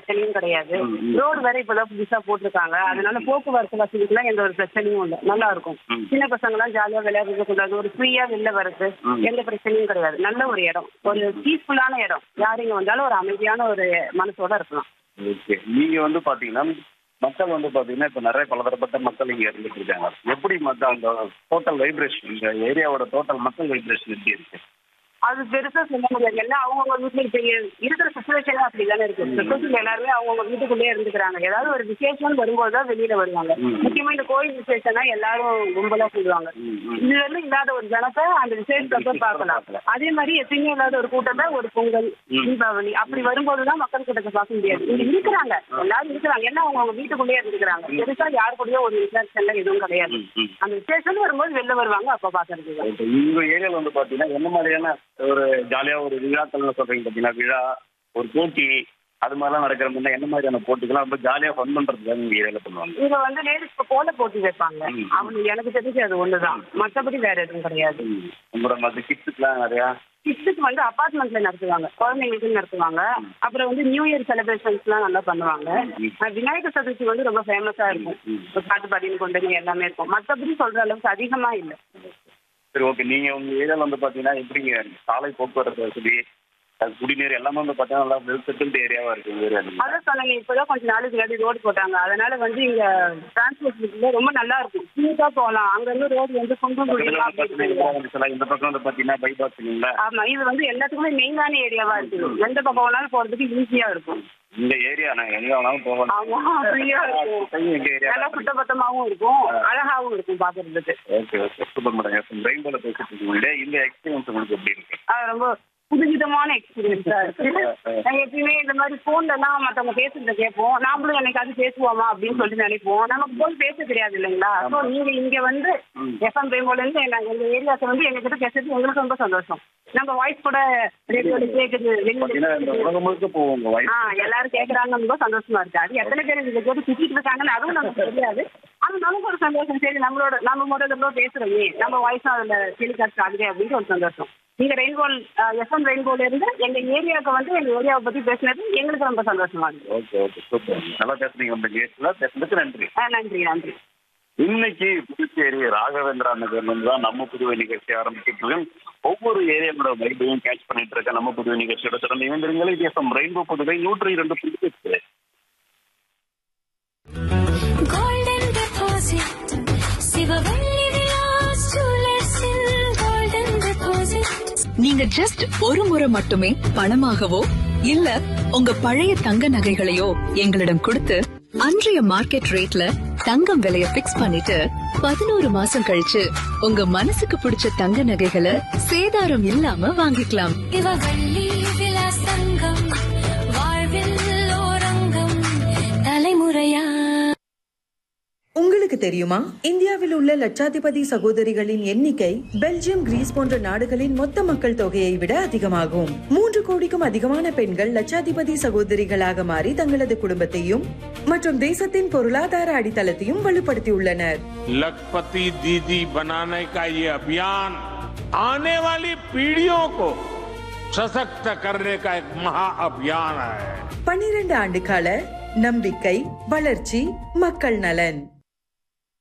பிரச்சனையும் கிடையாது ம், ம். ரோடு வேற இப்பதான் புதுசா போட்டிருக்காங்க அதனால போக்குவரத்து வசதிக்குலாம் எந்த ஒரு பிரச்சனையும் இல்லை நல்லா இருக்கும் ம். சின்ன பசங்க எல்லாம் ஜாலியா விளையாடுறது கூடாது ஒரு ஃப்ரீயா வெளில வர்றது ம். எந்த பிரச்சனையும் கிடையாது நல்ல ஒரு இடம் ஒரு பீஸ்ஃபுல்லான இடம் யார் இங்க வந்தாலும் ஒரு அமைதியான ஒரு மனசோட இருக்கலாம் ஓகே நீங்க வந்து பாத்தீங்கன்னா மக்கள் வந்து பாத்தீங்கன்னா இப்ப நிறைய பலதரப்பட்ட மக்கள் இங்க இருந்துட்டு இருக்காங்க எப்படி மத்த அந்த டோட்டல் வைப்ரேஷன் இந்த ஏரியாவோட டோட்டல் மக்கள் வைப்ரேஷன் எப்படி இருக்கு அது பெருசா சொல்ல முடியாது எல்லாம் அவங்கவுங்க வீட்டுல இப்ப இருக்கிற சுச்சுவேஷன் அப்படிதானே இருக்கு சொசைட்டில எல்லாருமே அவங்கவுங்க வீட்டுக்குள்ளேயே இருந்துக்கிறாங்க ஏதாவது ஒரு விசேஷம் வரும்போது தான் வெளியில வருவாங்க ம். முக்கியமா இந்த கோயில் விசேஷம்னா எல்லாரும் கும்பலா சொல்லுவாங்க ம், ம். இதுல இருந்து இல்லாத ஒரு ஜனத்தை அந்த விசேஷத்தை பார்க்கலாம் அதே மாதிரி எப்பயுமே இல்லாத ஒரு கூட்டத்தை ஒரு பொங்கல் ம். தீபாவளி அப்படி வரும்போதுதான் மக்கள் கூட்டத்தை பார்க்க முடியாது இங்க இருக்கிறாங்க எல்லாரும் இருக்கிறாங்க எல்லாம் அவங்கவுங்க வீட்டுக்குள்ளேயே இருந்துக்கிறாங்க பெருசா யாரு கூடயும் ஒரு இன்ட்ராக்ஷன்ல எதுவும் கிடையாது ம், ம். அந்த விசேஷம் வரும்போது வெளில வருவாங்க அப்ப பாக்குறது இப்ப உங்க ஏரியால வந்து பாத்தீங்கன்னா என்ன மாதிரியான ஒரு ஜாலியா ஒரு விழாக்கள்னு சொல்றீங்க பாத்தீங்கன்னா விழா ஒரு போட்டி அது மாதிரிலாம் நடக்கிற மாதிரி என்ன மாதிரியான போட்டிகள்லாம் ரொம்ப ஜாலியா ஃபன் பண்றதுக்காக உங்க ஏரியால பண்ணுவாங்க இங்க வந்து லேடிஸ்க்கு கோல போட்டி வைப்பாங்க ம். அவங்க எனக்கு தெரிஞ்சு அது ஒண்ணுதான் மத்தபடி வேற எதுவும் கிடையாது ம். உங்களோட மற்ற கிட்ஸுக்குலாம் நிறையா கிட்ஸுக்கு வந்து அபார்ட்மெண்ட்ல நடத்துவாங்க குழந்தைங்களுக்கு நடத்துவாங்க அப்புறம் வந்து நியூ இயர் செலிப்ரேஷன்ஸ் எல்லாம் நல்லா பண்ணுவாங்க ம். அஹ் விநாயகர் சதுர்த்தி வந்து ரொம்ப ஃபேமஸா இருக்கும் ம். இப்ப பாட்டு பாடின்னு கொண்டு வந்து எல்லாமே இருக்கும் மத்தபடி சொல்ற அளவுக்கு அதிகமா இல்ல சரி ஓகே நீங்க உங்க ஏரியால வந்து பாத்தீங்கன்னா எப்படிங்க சாலை போக்குவரத்து வசதி அது குடிநீர் எல்லாமே வந்து பாத்தீங்கன்னா நல்லா வெல் செட்டில்டு ஏரியாவா இருக்கு உங்க ஏரியால அதான் சொன்னாங்க இப்பதான் கொஞ்ச நாளுக்கு முன்னாடி ரோடு போட்டாங்க அதனால வந்து இங்க டிரான்ஸ்போர்ட் ரொம்ப நல்லா இருக்கும் ஸ்மூத்தா போகலாம் அங்க இருந்து ரோடு வந்து குண்டும் குழியுமா அப்படி இருக்கு. இந்த பக்கம் வந்து பாத்தீங்கன்னா பைபாஸ் இல்லைங்களா ஆமா இது வந்து எல்லாத்துக்குமே மெயினான ஏரியாவா இருக்குது எந்த பக்கம் வேணாலும் போறதுக்கு ஈஸியா இருக்கும் இந்த ஏரியா நான் எங்க வேணாலும் போவேன் ஆமா ஃப்ரீயா இருக்கும் எங்க ஏரியா நல்லா சுத்தபத்தமாவும் இருக்கும் அழகாவும் இருக்கும் பாக்குறதுக்கு okay okay super madam FM ரெயின்போல பேசிட்டு இருக்கீங்க இந்த எக்ஸ்பீரியன்ஸ் உங்களுக்கு எப்படி இருக்கு அது ரொம்ப புதுவிதமான எக்ஸ்பீரியன்ஸா இருக்கு நாங்க எப்பயுமே இந்த மாதிரி போன்ல எல்லாம் மத்தவங்க பேசுறத கேட்போம் நாமளும் என்னைக்காவது பேசுவோமா அப்படின்னு சொல்லிட்டு நினைப்போம் நமக்கு போன் பேச தெரியாது இல்லைங்களா ஸோ நீங்க இங்க வந்து ம். எஃப்எம் ரெயின்போல இருந்து நாங்க எங்க ஏரியாஸ் வந்து எங்க கிட்ட பேசுறது எங்களுக்கு ரொம்ப சந்தோஷம் நம்ம வாய்ஸ் கூட ரேடியோல கேக்குது பாத்தீங்கன்னா இந்த வெளியில உலகம் முழுக்க போவோம் உங்க வாய்ஸ் ஆ எல்லாரும் கேக்குறாங்க ரொம்ப சந்தோஷமா இருக்கு அது எத்தனை பேர் இதை கேட்டு திட்டிட்டு இருக்காங்கன்னு அதுவும் நமக்கு தெரியாது ஆனா நமக்கு ஒரு சந்தோஷம் சரி நம்மளோட நம்ம முதல்ல பேசுறோமே நம்ம வாய்ஸும் அதுல டெலிகாஸ்ட் ஆகுது அப்படின்னு ஒரு சந்தோஷம் நீங்க ரெயின்போல் எஃப்எம் ரெயின்போல இருந்து எங்க ஏரியாவுக்கு வந்து எங்க ஏரியாவை பத்தி பேசுனது எங்களுக்கு ரொம்ப சந்தோஷமா இருக்கு ஓகே ஓகே சூப்பர் நல்லா பேசுறீங்க உங்க கேஸ்ல பேசுறதுக்கு நன்றி ஆ, நன்றி நன்றி இன்னைக்கு புதுச்சேரி ராகவேந்திரா நகர்ல இருந்து தான் நம்ம புதுவை நிகழ்ச்சி ஆரம்பிச்சிட்டு இருக்கோம் ஒவ்வொரு ஏரியாவோட வைபையும் கேட்ச் பண்ணிட்டு இருக்க நம்ம புதுவை நிகழ்ச்சியோட தொடர்ந்து இணைந்திருங்கள் இது எஃப்எம் ரெயின்போ புதுவை நூற்றி இரண்டு புதுவை golden deposit சிவவள்ளி விலாஸ் ஜுவல்லர்ஸில் golden deposit நீங்க ஜஸ்ட் ஒரு முறை மட்டுமே பணமாகவோ இல்ல உங்க பழைய தங்க நகைகளையோ எங்களிடம் கொடுத்து அன்றைய மார்க்கெட் ரேட்ல தங்கம் விலைய பிக்ஸ் பண்ணிட்டு பதினோரு மாசம் கழிச்சு உங்க மனசுக்கு பிடிச்ச தங்க நகைகளை சேதாரம் இல்லாம வாங்கிக்கலாம் சிவவள்ளி விலாஸ் தங்கம் வாழ்வில் ஓரங்கம் தலைமுறையா உங்களுக்கு தெரியுமா இந்தியாவில் உள்ள லட்சாதிபதி சகோதரிகளின் எண்ணிக்கை பெல்ஜியம் கிரீஸ் போன்ற நாடுகளின் மொத்த மக்கள் தொகையை விட அதிகமாகும் மூன்று கோடிக்கும் அதிகமான பெண்கள் லட்சாதிபதி சகோதரிகளாக மாறி தங்களது குடும்பத்தையும் மற்றும் தேசத்தின் பொருளாதார அடித்தளத்தையும் வலுப்படுத்தியுள்ளனர் लखपति दीदी बनाने का ये अभियान आने वाली पीढ़ियों को सशक्त करने का एक महा अभियान है பன்னிரண்டு ஆண்டு கால நம்பிக்கை வளர்ச்சி மக்கள் நலன்